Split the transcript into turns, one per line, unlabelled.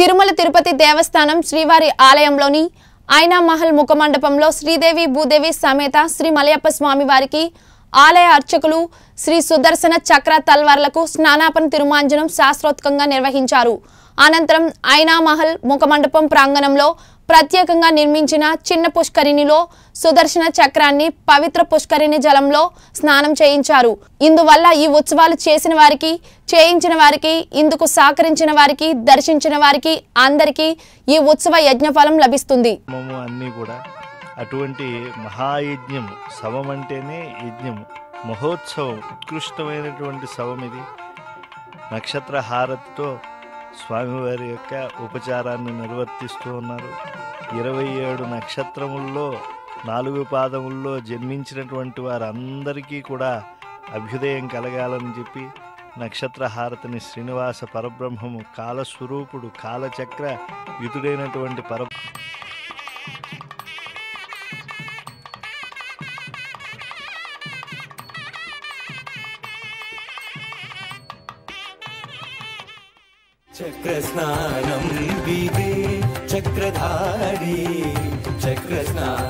తిరుమల తిరుపతి దేవస్థానం శ్రీవారి ఆలయంలోని ఐనా మహల్ ముఖమండపంలో శ్రీదేవి భూదేవి సమేత శ్రీ మలయప్ప స్వామి వారికి ఆలయ అర్చకులు శ్రీ సుదర్శన చక్ర తల్వార్లకు స్నానాపన తిరుమాంజనం శాస్త్రోత్కంగా నిర్వహించారు అనంతరం ఐనా మహల్ ముఖమండపం ప్రాంగణంలో ప్రత్యేకంగా నిర్మించిన చిన్న పుష్కరిణిలో సుదర్శన చక్రాన్ని పవిత్ర పుష్కరిణి జలంలో స్నానం చేయించారు ఇందువల్ల ఈ ఉత్సవాలు చేసిన వారికి చేయించిన వారికి ఇందుకు సహకరించిన వారికి దర్శించిన వారికి అందరికీ ఈ ఉత్సవ యజ్ఞఫలం లభిస్తుంది
హోమము అన్నీ కూడా అటువంటి మహాయజ్ఞం శవం అంటేనే యజ్ఞం మహోత్సవం ఉత్కృష్టమైనటువంటి శవం ఇది నక్షత్ర హారతితో స్వామివారి యొక్క ఉపచారాన్ని నిర్వర్తిస్తూ ఉన్నారు ఇరవై ఏడు నక్షత్రముల్లో నాలుగు పాదముల్లో జన్మించినటువంటి వారందరికీ కూడా అభ్యుదయం కలగాలని చెప్పి నక్షత్ర హారతిని శ్రీనివాస పరబ్రహ్మము కాలస్వరూపుడు కాలచక్ర యుతుడైనటువంటి పర
చక్రస్నానం విదే చక్రధారి చక్రస్నానం